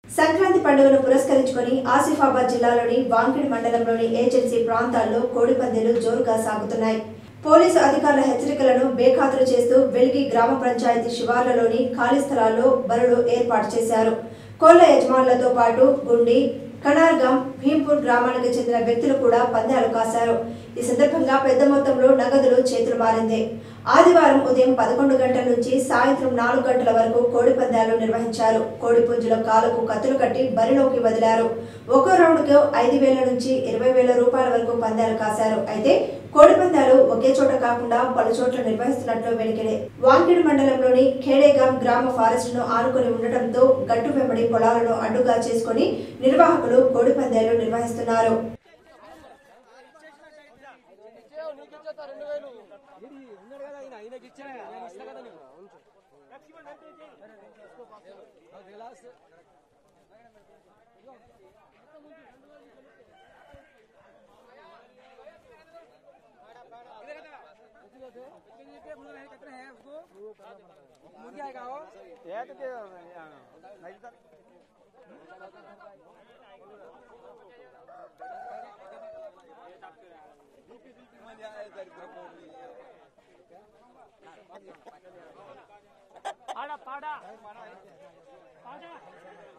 సంక్రాంతి పండుగను పురస్కరించుకొని ఆసిఫాబాద్ జిల్లాలోని వాంకిడి మండలంలోని ఏజెన్సీ ప్రాంతాల్లో కోడిపందేలు జోరుగా సాగుతున్నాయి పోలీసు అధికారుల హెచ్చరికలను బేఖాతరు చేస్తూ వెల్గి గ్రామ పంచాయతీ శివార్లలోని ఖాళీ స్థలాల్లో బరులు ఏర్పాటు చేశారు కోళ్ల యజమానులతో పాటు గుండి కనార్గం భీంపూర్ గ్రామానికి చెందిన వ్యక్తులు కూడా పందాలు కాశారు ఈ సందర్భంగా పెద్ద మొత్తంలో నగదులు చేతులు మారింది ఆదివారం ఉదయం పదకొండు గంటల నుంచి సాయంత్రం నాలుగు గంటల వరకు కోడి పందాలు నిర్వహించారు కోడి పుంజుల కాలుకు కత్తులు కట్టి బరిలోకి వదిలారు ఒక్కో రౌండ్కు ఐదు వేల నుంచి ఇరవై వేల రూపాయల వరకు పందాలు కాశారు అయితే కోడి పందాలు ఒకే చోట కాకుండా పలు చోట్ల నిర్వహిస్తున్నట్లు వెలికిడే వాంకిడి మండలంలోని ఖేడేగాం గ్రామ ఫారెస్ట్ ను ఆనుకొని ఉండటంతో గట్టు వెంబడి పొలాలను అడ్డుగా చేసుకుని నిర్వాహకులు కోడి పందాలు నిర్వహిస్తున్నారు పాడా పాడా పాడా